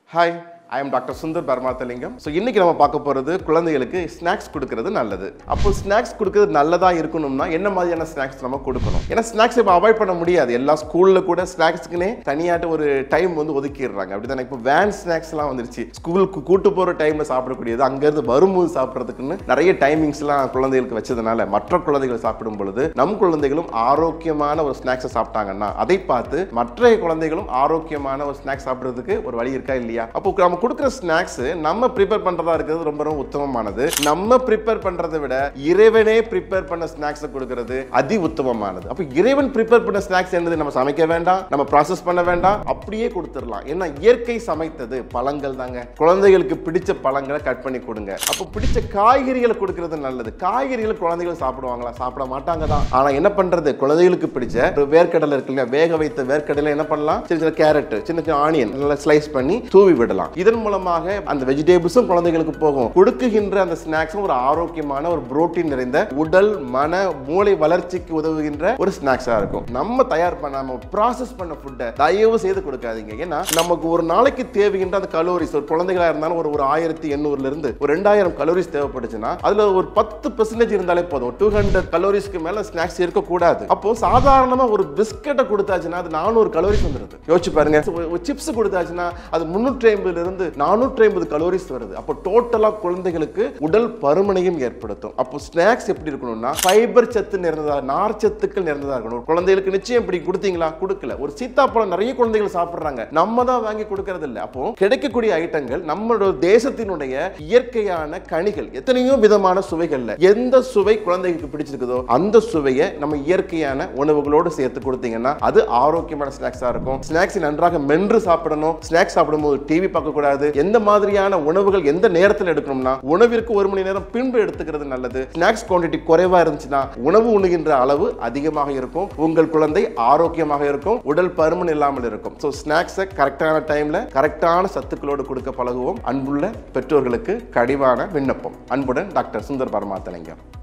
hi I am doctor Sundar Paramathalingam so இன்னைக்கு நம்ம பார்க்க போகிறது குழந்தைகளுக்கு ஸ்நாக்ஸ் கொடுக்கறது நல்லது அப்போ ஸ்நாக்ஸ் கொடுக்கறது நல்லதா இருக்கணும்னா என்ன மாதிரியான ஸ்நாக்ஸ் நம்ம கொடுக்கணும் ஏன்னா ஸ்நாக்ஸ் இப்போ அவாய்ட் பண்ண முடியாது எல்லா ஸ்கூலில் கூட ஸ்நாக்ஸ்க்குனே தனியாட்ட ஒரு டைம் வந்து ஒதுக்கிடுறாங்க அப்படிதானே இப்போ வேன் ஸ்நாக்ஸ்லாம் வந்துருச்சு ஸ்கூலுக்கு கூட்டு போகிற டைமில் சாப்பிடக்கூடியது அங்கேருந்து வரும்போது சாப்பிட்றதுக்குன்னு நிறைய டைமிங்ஸ்லாம் குழந்தைகளுக்கு வச்சதுனால மற்ற குழந்தைகள் சாப்பிடும் பொழுது நம் குழந்தைகளும் ஆரோக்கியமான ஒரு ஸ்நாக்ஸை சாப்பிட்டாங்கன்னா அதை பார்த்து மற்ற குழந்தைகளும் ஆரோக்கியமான ஒரு ஸ்நாக்ஸ் சாப்பிட்றதுக்கு ஒரு வழி இருக்கா இல்லையா அப்போ நம்ம கொடுக்குற ஸ்நாக்ஸ் நம்ம ப்ரிப்பேர் பண்றதா இருக்கிறது ரொம்ப ரொம்ப உத்தமமானது நம்ம ப்ரிப்பேர் பண்றதை விட இறைவனே ப்ரிப்பேர் பண்ண ஸ்நாக்ஸை கொடுக்கிறது அதி உத்தமமானது அப்போ இறைவன் ப்ரிப்பேர் பண்ண ஸ்நாக்ஸ் என்னது நம்ம சமைக்க வேண்டாம் நம்ம ப்ராசஸ் பண்ண வேண்டாம் அப்படியே கொடுத்துடலாம் ஏன்னா இயற்கை சமைத்தது பழங்கள் தாங்க குழந்தைகளுக்கு பிடிச்ச பழங்களை கட் பண்ணி கொடுங்க அப்போ பிடிச்ச காய்கறிகளை கொடுக்கிறது நல்லது காய்கறிகளை குழந்தைகள் சாப்பிடுவாங்களா சாப்பிட மாட்டாங்க தான் ஆனா என்ன பண்றது குழந்தைகளுக்கு பிடிச்ச ஒரு வேர்க்கடலை இருக்கு இல்லையா வேக வைத்த வேர்க்கடலை என்ன பண்ணலாம் சின்ன சின்ன கேரட் சின்ன சின்ன ஆனியன் நல்லா ஸ்லைஸ் பண்ணி தூவி விடலாம் இதன் மூலமாக அந்த வெஜிடபிள்ஸும் குழந்தைகளுக்கு போகும் கொடுக்குகின்ற அந்த ஸ்நாக்ஸும் ஒரு ஆரோக்கியமான ஒரு புரோட்டீன் நிறைந்த உடல் மன மூளை வளர்ச்சிக்கு உதவுகின்ற ஒரு ஸ்நாக்ஸா இருக்கும் நம்ம தயார் பண்ணாம ப்ராசஸ் பண்ண ஃபுட்டை தயவு செய்து கொடுக்காதீங்க ஏன்னா நமக்கு ஒரு நாளைக்கு தேவைகின்ற அந்த கலோரிஸ் ஒரு குழந்தைகளா இருந்தாலும் ஒரு ஒரு ஆயிரத்தி எண்ணூறுல இருந்து ஒரு ரெண்டாயிரம் கலோரிஸ் தேவைப்படுச்சுன்னா அதுல ஒரு பத்து பெர்சன்டேஜ் இருந்தாலே போதும் டூ ஹண்ட்ரட் கலோரிஸ்க்கு மேல ஸ்நாக்ஸ் இருக்கக்கூடாது அப்போ சாதாரணமா ஒரு பிஸ்கெட்டை கொடுத்தாச்சுன்னா அது நானூறு கலோரிஸ் வந்துருது யோசிச்சு பாருங்க ஒரு சிப்ஸ் கொடுத்தாச்சுன்னா அது முன்னூற்றி ஐம்பதுல இருந்து நானூற்றி ஐம்பது கலோரிஸ் வருது அப்போ டோட்டலா குழந்தைகளுக்கு உடல் பருமனையும் ஏற்படுத்தும் அப்போ ஸ்நாக்ஸ் எப்படி இருக்கணும்னா ஃபைபர் சத்து நிறைந்ததா நார் சத்துக்கள் நிறைந்ததா இருக்கணும் குழந்தைகளுக்கு நிச்சயம் இப்படி கொடுத்தீங்களா கொடுக்கல ஒரு சீத்தாப்பழம் நிறைய குழந்தைகள் சாப்பிடுறாங்க நம்ம தான் வாங்கி கொடுக்கறது இல்ல அப்போ கிடைக்கக்கூடிய ஐட்டங்கள் நம்மளோட தேசத்தினுடைய இயற்கையான கனிகள் எத்தனையோ விதமான சுவைகள்ல எந்த சுவை குழந்தைகளுக்கு பிடிச்சிருக்குதோ அந்த சுவையை நம்ம இயற்கையான உணவுகளோடு சேர்த்து கொடுத்தீங்கன்னா அது ஆரோக்கியமான ஸ்நாக்ஸா இருக்கும் ஸ்நாக்ஸ் நன்றாக மென்று சாப்பிடணும் ஸ்நாக்ஸ் சாப்பிடும்போது டிவி பார்க்க கூடாது எந்த மாதிரியான உணவுகள் எந்த நேரத்தில் எடுக்கணும்னா உணவிற்கு ஒரு மணி நேரம் பின்பு எடுத்துக்கிறது நல்லது ஸ்நாக்ஸ் குவான்டிட்டி குறைவா இருந்துச்சுன்னா உணவு உண்ணுகின்ற அளவு அதிகமாக இருக்கும் உங்கள் குழந்தை ஆரோக்கியமாக இருக்கும் உடல் பருமன் இல்லாமல் இருக்கும் ஸோ ஸ்நாக்ஸை கரெக்டான டைம்ல கரெக்டான சத்துக்களோடு கொடுக்க பழகுவோம் அன்புள்ள பெற்றோர்களுக்கு கடிவான விண்ணப்பம் அன்புடன் டாக்டர் சுந்தர் பரமாத்தலிங்கம்